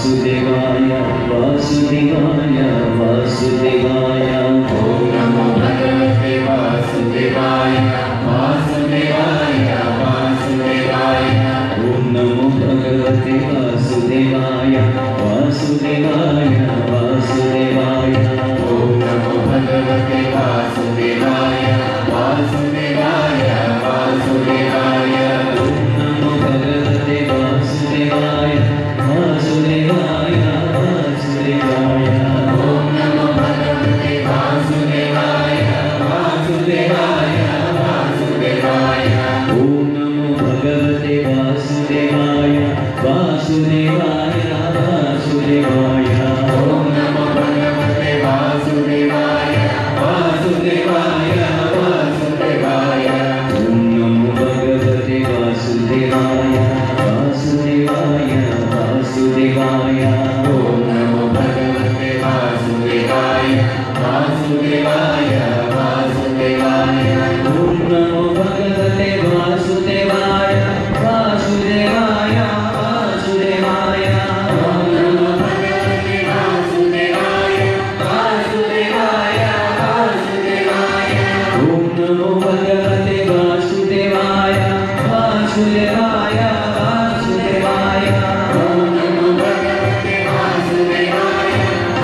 वासुदेवाय वासुदेवाय वासुदेवाय ॐ नमो भगवते वासुदेवाय वासुदेवाय वासुदेवाय ॐ नमो भगवते वासुदेवाय वासुदेवाय वासुदेवाय ॐ नमो भगवते वासुदेवाय वासुदेवाय वासुदेवाय ॐ नमो भगवते वासुदेवाय वासुदेवाय वासुदेवाय ॐ नमो भगवते वासुदेवाय वासुदेवाय वासुदेवाय ॐ नमो भगवते वासुदेवाय वासुदेवाय वासुदेवाय ॐ नमो भगवते वासुदेवाय वासुदेवाय वासुदेवाय ॐ नमो भगवते वासुदेवाय वासुदेवाय वासुदेवाय ॐ नमो भगवते वासुदेवाय वासुदेवाय वासुदेवाय ॐ नमो भगवते वासुदेवाय वासुदेवाय वासुदेवाय ॐ नमो भगवते वासुदेवाय वासुदेवाय वासुदेवाय ॐ नमो भगवते वासुदेवाय वासुदेवाय वासुदेवाय ॐ नमो भगवते वासुदेवाय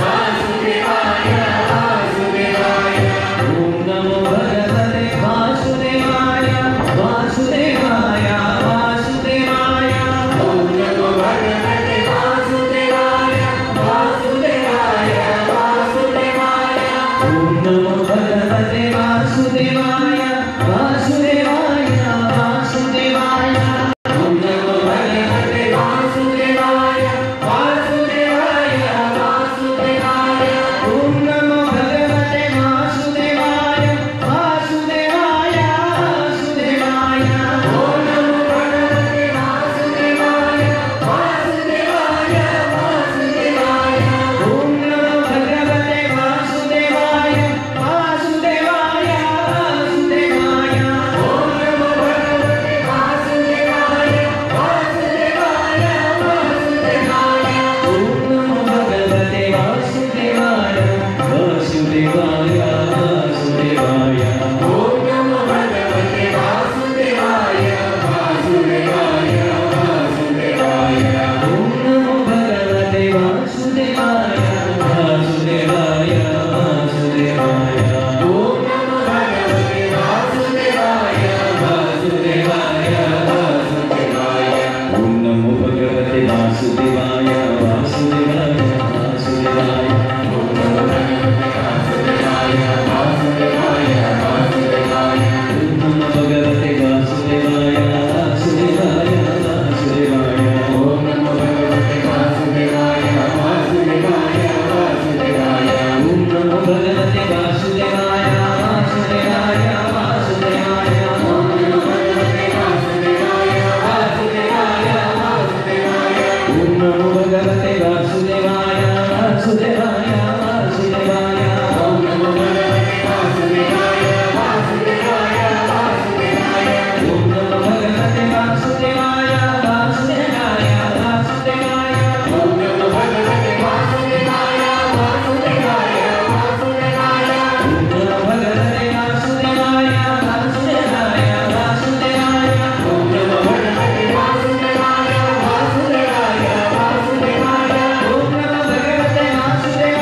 वासुदेवाय वासुदेवाय ॐ नमो भगवते वासुदेवाय वासुदेवाय वासुदेवाय ॐ नमो भगवते वासुदेवाय वासुदेवाय वासुदेवाय ॐ नमो भगवते वासुदेवाय वासुदेवाय वासुदेवाय ॐ नमो भगवते वासुदेवाय वासुदेवाय वासुदेवाय ॐ नमो भगवते वासुदेवाय वासुदेवाय वासुदेवाय ॐ नमो भगवते वासुदेवाय वासुदेवाय वासुदेवाय ॐ नमो भगवते वासुदेवाय वासुदेवाय वासुदेवाय ॐ नमो भगवते वासुदेवाय वासुदेवाय वासुदेवाय ॐ नमो भगवते वासुदेवाय वासुदेवाय वासुदेवाय ॐ नमो भगवते वासुदेवाय वासुदेवाय वासुदेवाय ॐ नमो भगवते वासुदेवाय वासुदेवाय वासुदेवाय ॐ नमो भगवते वासुदेवाय वासुदेवाय वासुदेवाय ॐ नमो भगवते वासुदेवाय वासुदेवाय वासुदेवाय ॐ नमो भगवते वासुदेवाय वासुदेवाय वासुदेवाय ॐ नमो भगवते वासुदेवाय वासुदेवाय वासुदेवाय ॐ नमो भगवते वासुदेवाय वासुदेवाय वासुदेवाय ॐ नमो भगवते वासुदेवाय वासुदेवाय वासुदेवाय ॐ नमो भगवते वासुदेवाय वासुदेवाय वासुदेवाय ॐ नमो भगवते वासुदेवाय वासुदेवाय वासुदेवाय ॐ नमो भगवते वासुदेवाय वासुदेवाय वासुदेवाय ॐ नमो भगवते वासुदेवाय वासुदेवाय वासुदेवाय ॐ नमो भगवते वासुदेवाय वासुदेवाय वासुदेवाय ॐ नमो भगवते वासुदेवाय वासुदेवाय वासुदेवाय ॐ नमो भगवते वासुदेवाय वासुदेवाय वासुदेवाय ॐ नमो भगवते वासुदेवाय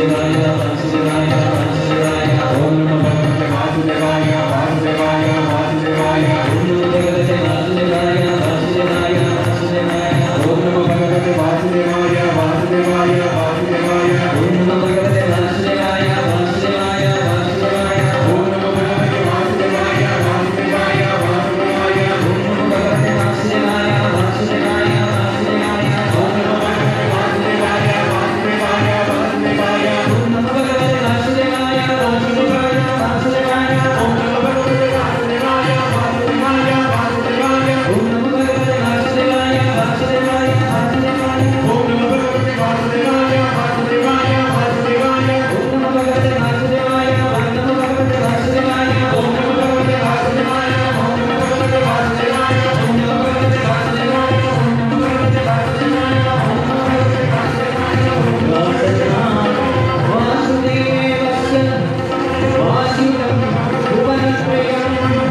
ವಾಸುದೇವಾಯ ವಾಸುದೇವಾಯ ವಾಸುದೇವಾಯ ಓಂ ನಮೋ ಭಗವತೆ ವಾಸುದೇವಾಯ ವಾಸುದೇವಾಯ ವಾಸುದೇವಾಯ ಓಂ ನಮೋ ಭಗವತೆ ವಾಸುದೇವಾಯ ವಾಸುದೇವಾಯ ವಾಸುದೇವಾಯ ಓಂ ನಮೋ ಭಗವತೆ ವಾಸುದೇವಾಯ ವಾಸುದೇವಾಯ ವಾಸುದೇವಾಯ ಓಂ ನಮೋ ಭಗವತೆ ವಾಸುದೇವಾಯ ವಾಸುದೇವಾಯ ವಾಸುದೇವಾಯ ಓಂ ನಮೋ ಭಗವತೆ ವಾಸುದೇವಾಯ ವಾಸುದೇವಾಯ ವಾಸುದೇವಾಯ ಓಂ ನಮೋ ಭಗವತೆ ವಾಸುದೇವಾಯ ವಾಸುದೇವಾಯ ವಾಸುದೇವಾಯ ಓಂ ನಮೋ ಭಗವತೆ ವಾಸುದೇವಾಯ ವಾಸುದೇವಾಯ ವಾಸುದೇವಾಯ ಓಂ ನಮೋ ಭಗವತೆ ವಾಸುದೇವಾಯ ವಾಸುದೇವಾಯ ವಾಸುದೇವಾಯ ಓಂ ನಮೋ ಭಗವತೆ ವಾಸುದೇವಾಯ ವಾಸುದೇವಾಯ ವಾಸುದೇವಾಯ ಓಂ ನಮೋ ಭಗವತೆ ವಾಸುದೇವಾಯ ವಾಸುದೇವಾಯ ವಾಸುದೇವಾಯ ಓಂ ನಮೋ ಭಗವತೆ ವಾಸುದೇವಾಯ ವಾಸುದೇವಾಯ ವಾಸುದೇವಾಯ ಓಂ ನಮೋ ಭಗವತೆ ವಾಸುದೇವಾಯ ಓಂ ನಮೋ ಭಗವತೆ ವಾಸುದೇವಾಯ ಓಂ ನಮೋ ಭಗವತೆ ವಾಸುದೇವಾಯ ಓಂ ನಮೋ ಭಗವತೆ ವಾಸುದೇವಾಯ ಓಂ ನಮೋ ಭಗವತೆ ವಾಸುದೇವಾಯ ಓಂ ನಮೋ ಭಗವತೆ ವಾಸುದೇವಾಯ ಓಂ ನಮೋ ಭಗವತೆ ವಾಸುದೇವಾಯ ವಾಸುದೇವಸ್ಯ ವಾಸುದಂ ಭುವನತ್ರಯಂ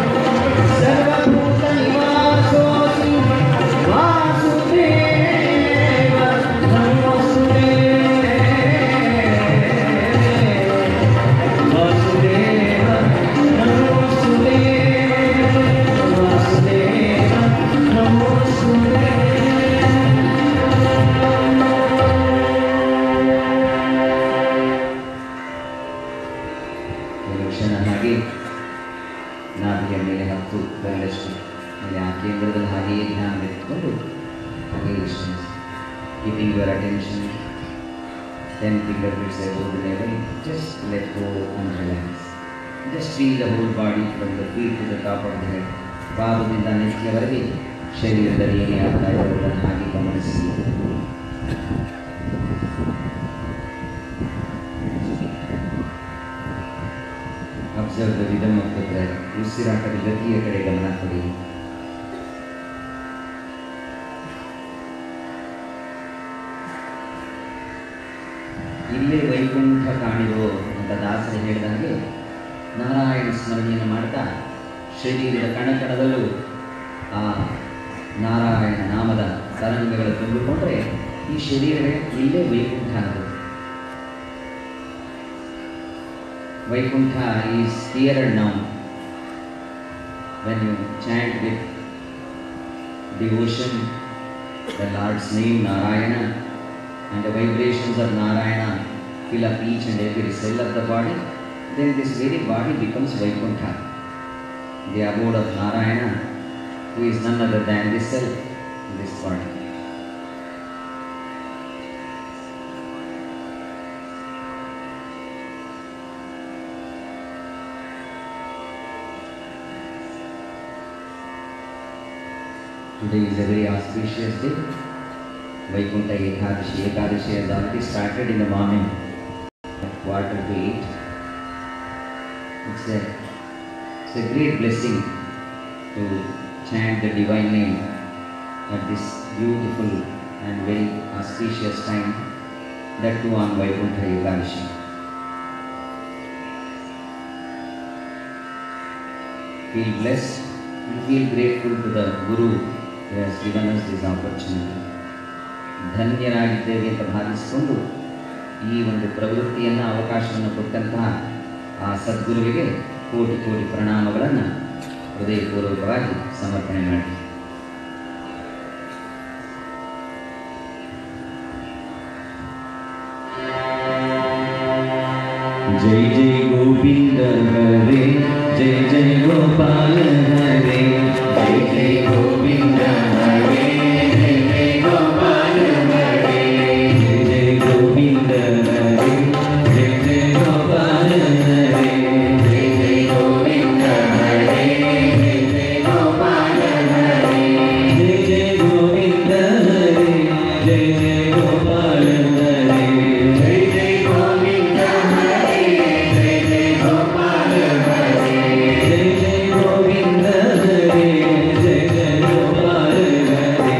ಸರ್ವಭೂತನಿವಾಸೋऽसि ವಾಸುದೇವ ನಮೋಸ್ತುತೆ ವಾಸುದೇವ ನಮೋಸ್ತುತೆ ವಾಸುದೇವ ನಮೋಸ್ತುತೆ ಒಂದು ಕ್ಷಣ ಹಾಗೆ ನಾಭಿಯ ಮೇಲೆ ಹತ್ತು ಬೆರಳಷ್ಟು ಮೇಲೆ ಆ ಕೇಂದ್ರದಲ್ಲಿ ಹಾಗೆಯೇ ಧ್ಯಾನ ಇಟ್ಕೊಂಡು ಹಾಗೆ ವಿಶ್ರಮಿಸಿ keeping your attention ten finger widths above the level just let go and relax just feel the whole body from the feet to the top of the head ಪಾದದಿಂದ ನೆತ್ತಿಯವರೆಗೆ ಶರೀರದಲ್ಲಿ ಏನೇ ಆಗ್ತಾ ಇರೋದನ್ನು ಹಾಗೆ ಗಮನಿಸಿ observe the rhythm of the breath ಉಸಿರಾಟದ ಗತಿಯ ಕಡೆ ಗಮನ ಕೊಡಿ ಇಲ್ಲೇ ವೈಕುಂಠ ಕಾಣಿರೋ ಅಂತ ದಾಸರು ಹೇಳಿದ ಹಾಗೆ ನಾರಾಯಣ ಸ್ಮರಣೆಯನ್ನು ಮಾಡ್ತಾ ಶರೀರದ ಕಣಕಣದಲ್ಲೂ ಆ ನಾರಾಯಣ ನಾಮದ ತರಂಗಗಳು ತುಂಬಿಕೊಂಡ್ರೆ ಈ ಶರೀರವೇ ಇಲ್ಲೇ ವೈಕುಂಠ ಅನ್ನೋದು Vaikuntha is clearer now when you chant with devotion the Lord's name Narayana and the vibrations of Narayana fill up each and every cell of the body, then this very body becomes Vaikuntha, the abode of Narayana, who is none other than this cell, this body. Today is a very auspicious day. Vaikuntha Ekadashi. Ekadashi has already started in the morning at quarter to eight. It's a, it's a great blessing to chant the divine name at this beautiful and very auspicious time, that too on Vaikuntha Ekadashi. Feel blessed and feel grateful to the Guru who has given us this opportunity. ಧನ್ಯರಾಗಿದ್ದೇವೆ ಅಂತ ಭಾವಿಸಿಕೊಂಡು ಈ ಒಂದು ಪ್ರವೃತ್ತಿಯನ್ನು ಅವಕಾಶವನ್ನು ಕೊಟ್ಟಂತಹ ಆ ಸದ್ಗುರುವಿಗೆ ಕೋಟಿ ಕೋಟಿ ಪ್ರಣಾಮಗಳನ್ನು ಹೃದಯಪೂರ್ವಕವಾಗಿ ಸಮರ್ಪಣೆ ಮಾಡಿ जय जय गोविंद हरे जय जय गोपाल हरे जय जय गोविंद हरे जय जय गोपाल हरे जय जय गोविंद हरे जय जय गोपाल हरे जय जय गोविंद हरे जय जय गोपाल हरे जय जय गोविंद हरे जय जय गोपाल हरे जय जय गोविंद हरे जय जय गोपाल हरे जय जय गोविंद हरे जय जय गोपाल हरे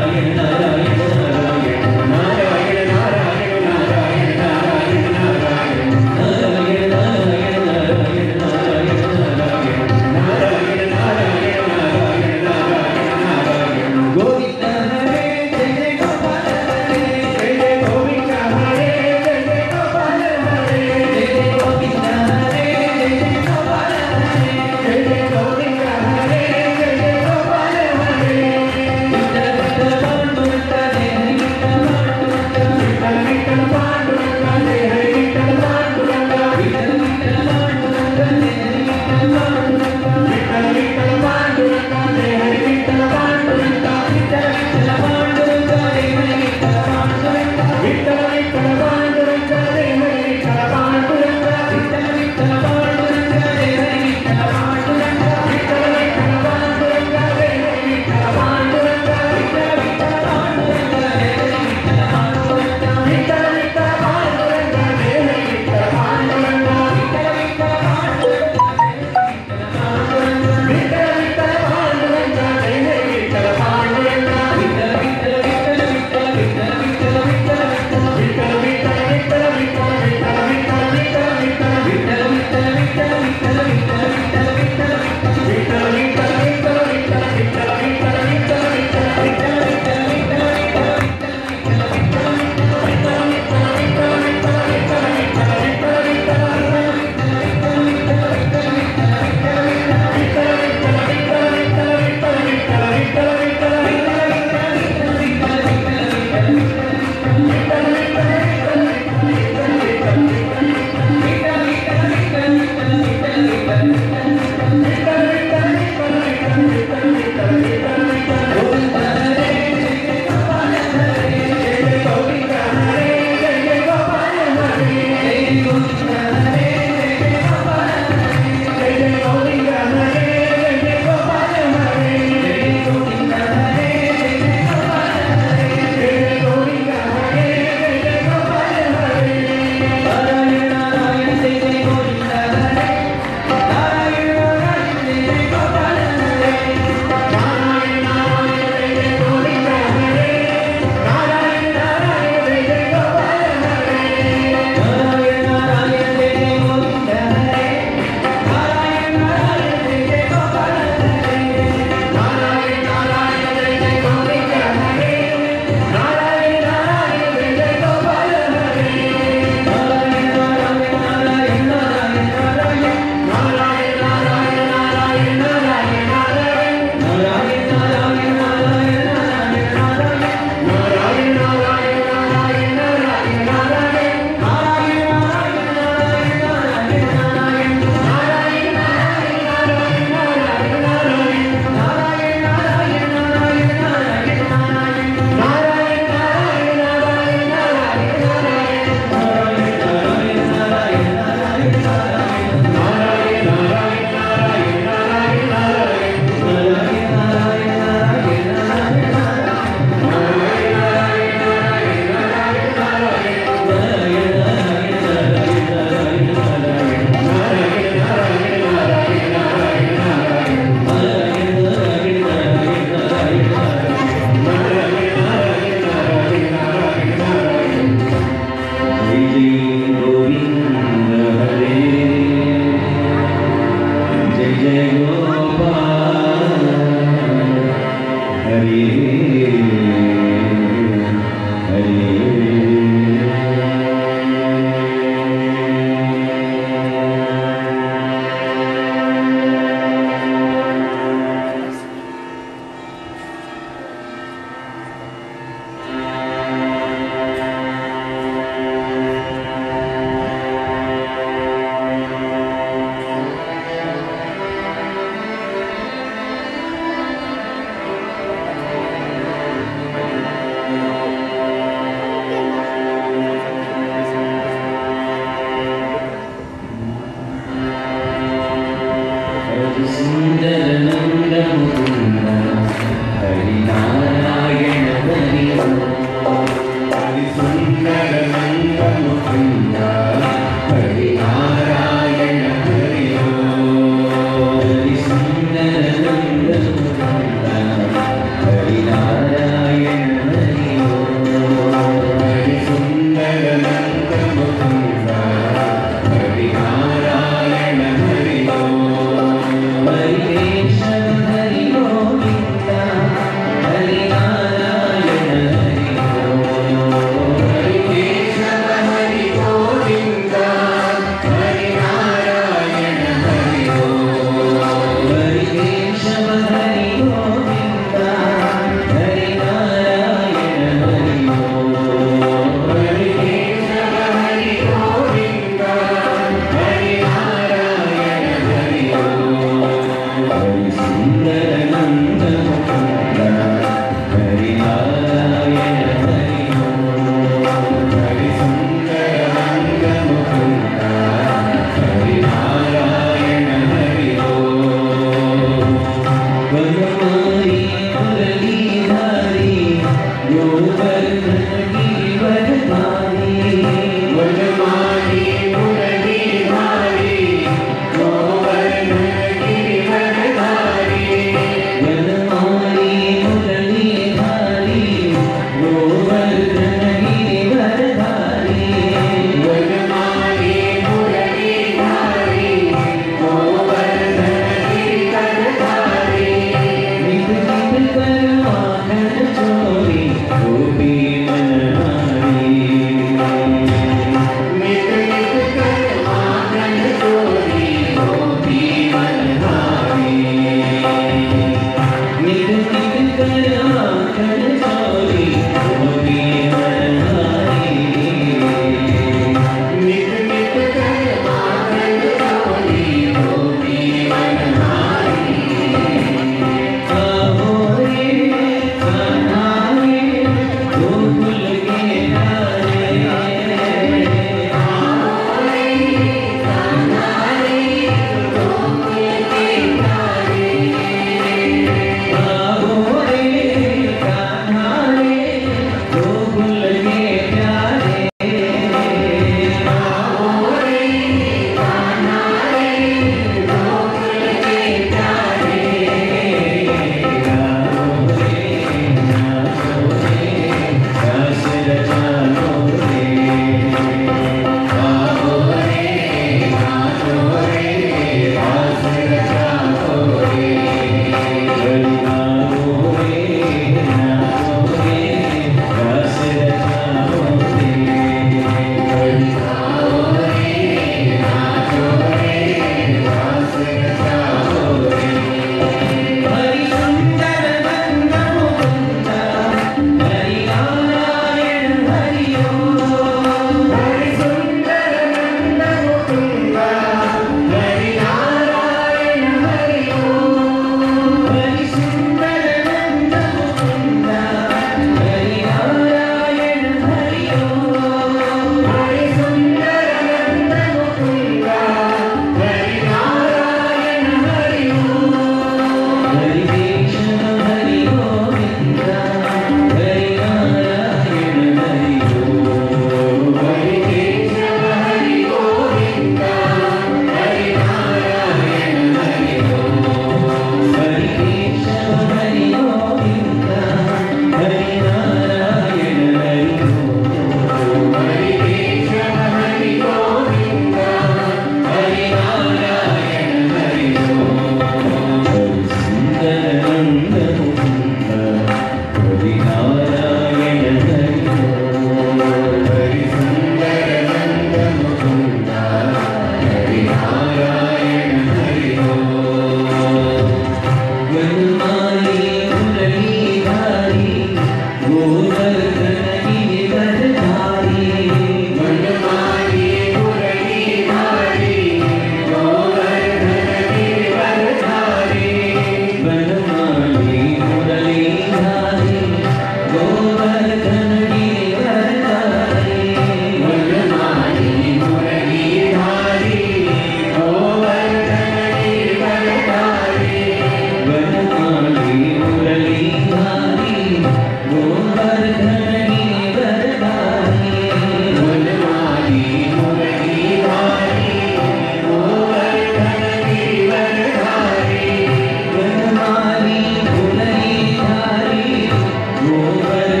ಗೋವರ್ಧನ